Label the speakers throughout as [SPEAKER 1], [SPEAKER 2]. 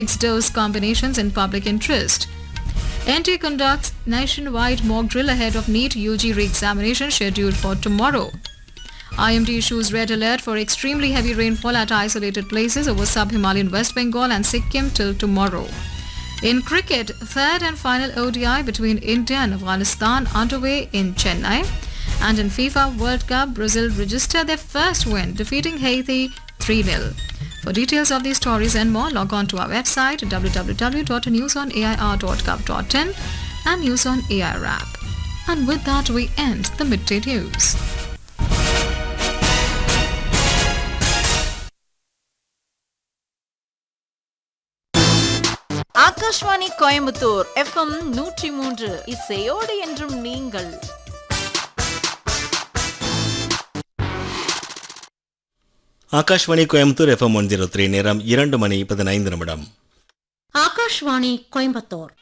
[SPEAKER 1] dose combinations in public interest. NT conducts nationwide mock drill ahead of NEET UG re-examination scheduled for tomorrow. IMD issues red alert for extremely heavy rainfall at isolated places over sub-Himalayan West Bengal and Sikkim till tomorrow. In cricket, third and final ODI between India and Afghanistan underway in Chennai. And in FIFA World Cup, Brazil registered their first win, defeating Haiti 3-0. For details of these stories and more, log on to our website www.newsonair.gov.in and News on AIR app. And with that, we end the midday news.
[SPEAKER 2] Akashvani Coimbatore FM நூற்றி மூன்று இசையோடு என்றும் நீங்கள்
[SPEAKER 3] Akashvani Coimbatore FM one zero three நேரம் இரண்டு மணி பதினைந்து நிமிடம்
[SPEAKER 4] ஆகாஷ்வாணி கோயம்புத்தூர்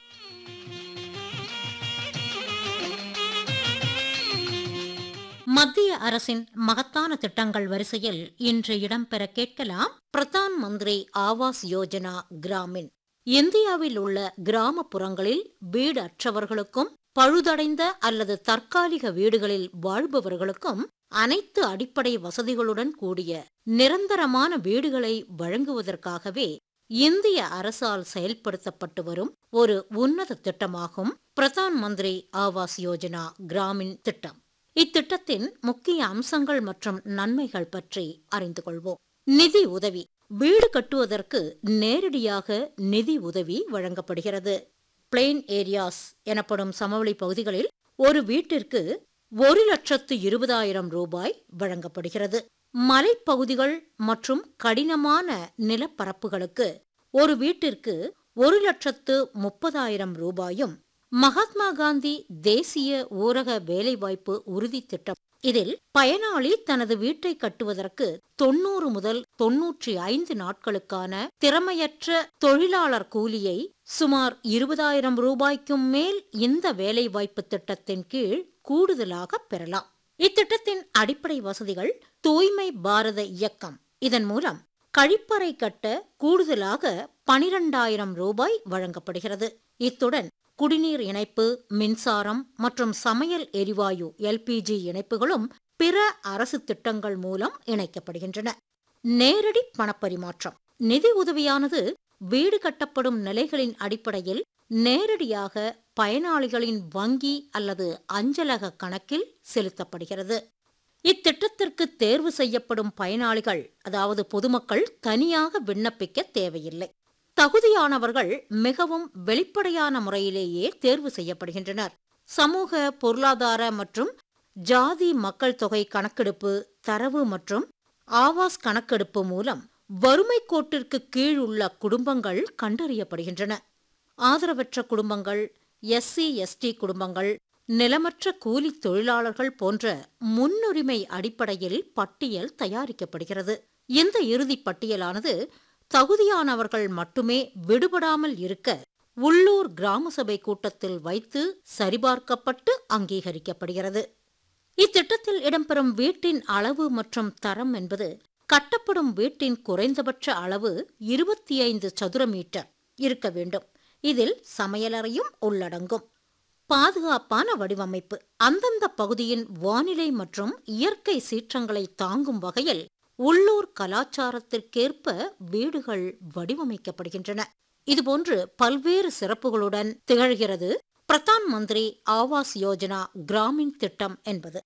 [SPEAKER 4] மத்திய அரசின் மகத்தான திட்டங்கள் வரிசையில் இன்று இடம்பெற கேட்கலாம் பிரதான் மந்திரி ஆவாஸ் யோஜனா கிராமின் இந்தியாவில் உள்ள கிராமப்புறங்களில் வீடு அற்றவர்களுக்கும் பழுதடைந்த அல்லது தற்காலிக வீடுகளில் வாழ்பவர்களுக்கும் அனைத்து அடிப்படை வசதிகளுடன் கூடிய நிரந்தரமான வீடுகளை வழங்குவதற்காகவே இந்திய அரசால் செயல்படுத்தப்பட்டு வரும் ஒரு உன்னத திட்டமாகும் பிரதான் மந்திரி ஆவாஸ் யோஜனா கிராமின் திட்டம் இத்திட்டத்தின் முக்கிய அம்சங்கள் மற்றும் நன்மைகள் பற்றி அறிந்து கொள்வோம் நிதி உதவி வீடு கட்டுவதற்கு நேரடியாக நிதி உதவி வழங்கப்படுகிறது பிளெயின் ஏரியாஸ் எனப்படும் சமவெளி பகுதிகளில் ஒரு வீட்டிற்கு ஒரு லட்சத்து இருபதாயிரம் ரூபாய் வழங்கப்படுகிறது மலைப்பகுதிகள் மற்றும் கடினமான நிலப்பரப்புகளுக்கு ஒரு வீட்டிற்கு ஒரு லட்சத்து முப்பதாயிரம் ரூபாயும் மகாத்மா காந்தி தேசிய ஊரக வேலைவாய்ப்பு உறுதி திட்டம் இதில் பயனாளி தனது வீட்டை கட்டுவதற்கு தொன்னூறு முதல் தொன்னூற்றி ஐந்து நாட்களுக்கான திறமையற்ற தொழிலாளர் கூலியை சுமார் இருபதாயிரம் ரூபாய்க்கும் மேல் இந்த வேலைவாய்ப்பு திட்டத்தின் கீழ் கூடுதலாக பெறலாம் இத்திட்டத்தின் அடிப்படை வசதிகள் தூய்மை பாரத இயக்கம் இதன் மூலம் கழிப்பறை கட்ட கூடுதலாக பனிரெண்டாயிரம் ரூபாய் வழங்கப்படுகிறது இத்துடன் குடிநீர் இணைப்பு மின்சாரம் மற்றும் சமையல் எரிவாயு எல்பிஜி இணைப்புகளும் பிற அரசு திட்டங்கள் மூலம் இணைக்கப்படுகின்றன நேரடி பணப்பரிமாற்றம் நிதி உதவியானது வீடு கட்டப்படும் நிலைகளின் அடிப்படையில் நேரடியாக பயனாளிகளின் வங்கி அல்லது அஞ்சலக கணக்கில் செலுத்தப்படுகிறது இத்திட்டத்திற்கு தேர்வு செய்யப்படும் பயனாளிகள் அதாவது பொதுமக்கள் தனியாக விண்ணப்பிக்க தேவையில்லை தகுதியானவர்கள் மிகவும் வெளிப்படையான முறையிலேயே தேர்வு செய்யப்படுகின்றனர் சமூக பொருளாதார மற்றும் ஜாதி மக்கள் தொகை கணக்கெடுப்பு தரவு மற்றும் ஆவாஸ் கணக்கெடுப்பு மூலம் வறுமை கோட்டிற்கு கீழ் உள்ள குடும்பங்கள் கண்டறியப்படுகின்றன ஆதரவற்ற குடும்பங்கள் எஸ்சி எஸ்டி குடும்பங்கள் நிலமற்ற கூலி தொழிலாளர்கள் போன்ற முன்னுரிமை அடிப்படையில் பட்டியல் தயாரிக்கப்படுகிறது இந்த இறுதிப் பட்டியலானது தகுதியானவர்கள் மட்டுமே விடுபடாமல் இருக்க உள்ளூர் கிராம சபை கூட்டத்தில் வைத்து சரிபார்க்கப்பட்டு அங்கீகரிக்கப்படுகிறது இத்திட்டத்தில் இடம்பெறும் வீட்டின் அளவு மற்றும் தரம் என்பது கட்டப்படும் வீட்டின் குறைந்தபட்ச அளவு இருபத்தி ஐந்து சதுர மீட்டர் இருக்க வேண்டும் இதில் சமையலறையும் உள்ளடங்கும் பாதுகாப்பான வடிவமைப்பு அந்தந்த பகுதியின் வானிலை மற்றும் இயற்கை சீற்றங்களை தாங்கும் வகையில் உள்ளூர் கலாச்சாரத்திற்கேற்ப வீடுகள் வடிவமைக்கப்படுகின்றன இதுபோன்று பல்வேறு சிறப்புகளுடன் திகழ்கிறது பிரதான் மந்திரி ஆவாஸ் யோஜனா கிராமின் திட்டம் என்பது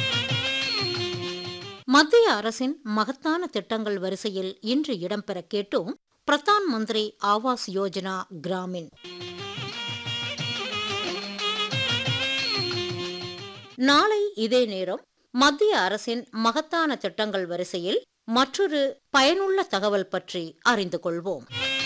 [SPEAKER 4] மத்திய அரசின் மகத்தான திட்டங்கள் வரிசையில் இன்று இடம்பெற கேட்டோம் பிரதான் மந்திரி ஆவாஸ் யோஜனா கிராமின் நாளை இதே நேரம் மத்திய அரசின் மகத்தான திட்டங்கள் வரிசையில் மற்றொரு பயனுள்ள தகவல் பற்றி அறிந்து கொள்வோம்